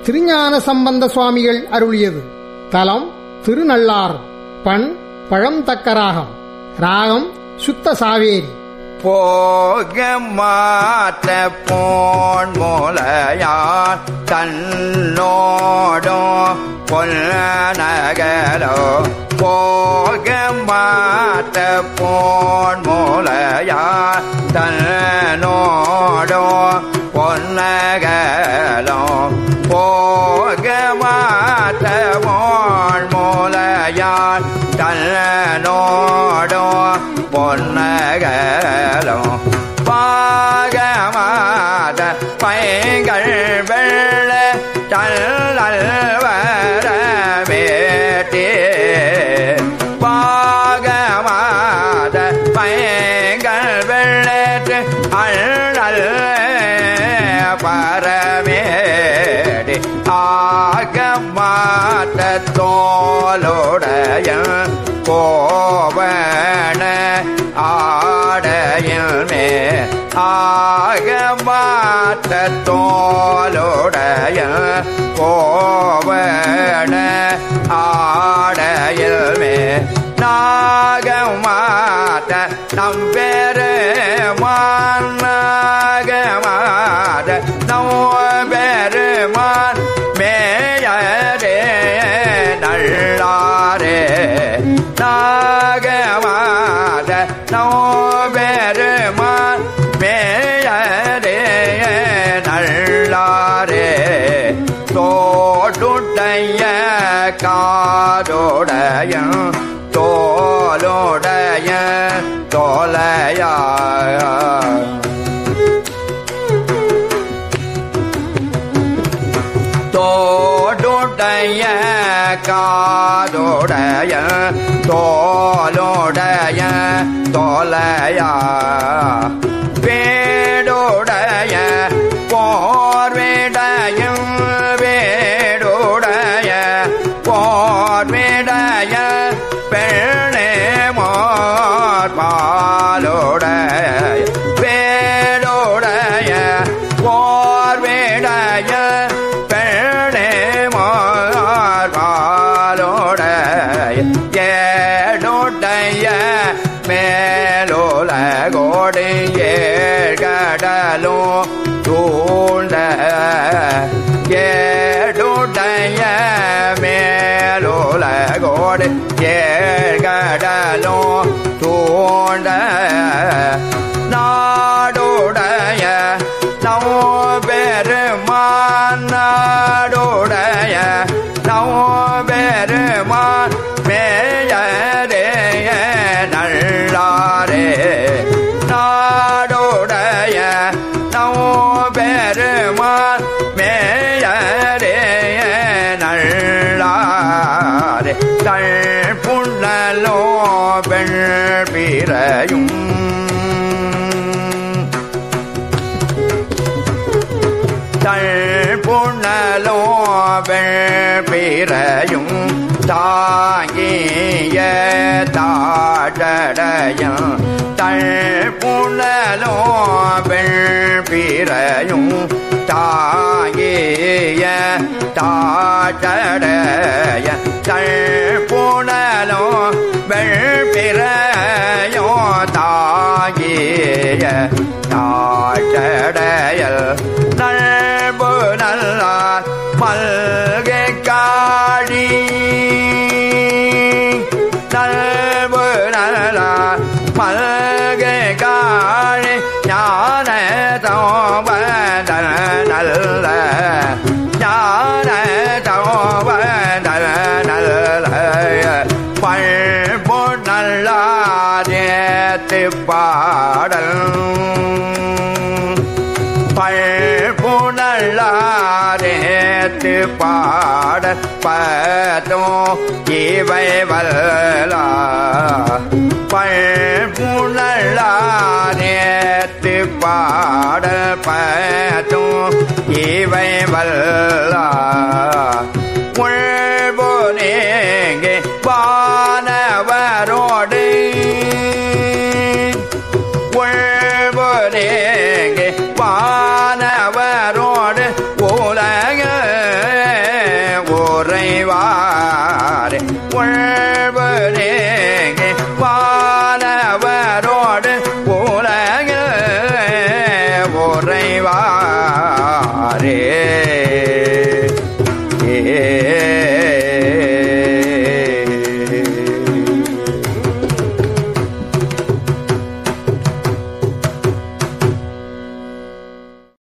திருஞான சம்பந்த சுவாமிகள் அருளியது தலம் திருநள்ளார் பண் பழந்தக்கராகம் ராகம் சுத்த சாவேரி போக மாற்ற போன் மூலையார் தன்னோடோ பொன்னகலோ போக மாற்ற போன் மூலையார் தன்னோடோ பொன்னகலோ போக மாற்ற போன் மூலையார் தன்னோடோ பொன்னகலம் பாகமாத பைங்கள் வெள்ள தள்ளல் வர வேட்டே பாகமாத பைங்கள் வெள்ளத்து அள்ளல் பரமேடி ஆக மாற்ற தோலுடைய கோவண ஆடையில் மே ஆக மாற்ற தோலுடைய கோவண ஆடையில் மே நாகம் மாற்ற நம்பெரு மாநாக மாத நம்பெருமான் மேயரே நல்லாரே நாகமாத நோபெருமான் மேயரே நல்லாரே தோடுடைய காதோடைய தோலுடைய தோலையா தோடுடைய காதோடைய தோலுடைய தோலையா வேடுடைய போர்வேடையும் வேடுடைய போர்வேடைய பெண்ணே மார்பாலுடைய வேடுடைய போர்வேடைய பெண்ணே மார்பாலுடைய ஏடுடைய மேலோலகோடு ஏழ்கடலும் சூழ்ந்த ஏடுடைய மேலோலகோடு ஏழ்கடலும் சூழ்ந்த நாடுடைய நவபெருமான் நாடுடைய நவபெருமான் மேயரே நல்லாரே நாடுடைய நவபெருமான் மேயரே நல்லாரே தள் புண்ணலோ பெண் பிறையும் தள் புண்ணலோ பிறையும் தாங்கிய தாடடையும் தள் புண்ணலோ பிறையும் தாங்கிய தாடடைய தள் புணலோ பிறையோ தாங்கிய தாடடையல் நல்பு நல்லார் மல்கை காழி நல்பு நல்லார் மல்கை காழி ஞான தோபதல் நல்ல ஞான தோபதல் நல்ல பழ்பு நல்லாதேத்து பாடல் பழ்புணல்லாரேத்து பாட பதோ இவை வல்லா பழ்புணல்லாரேத்து பாட பதோ இவை வல்லா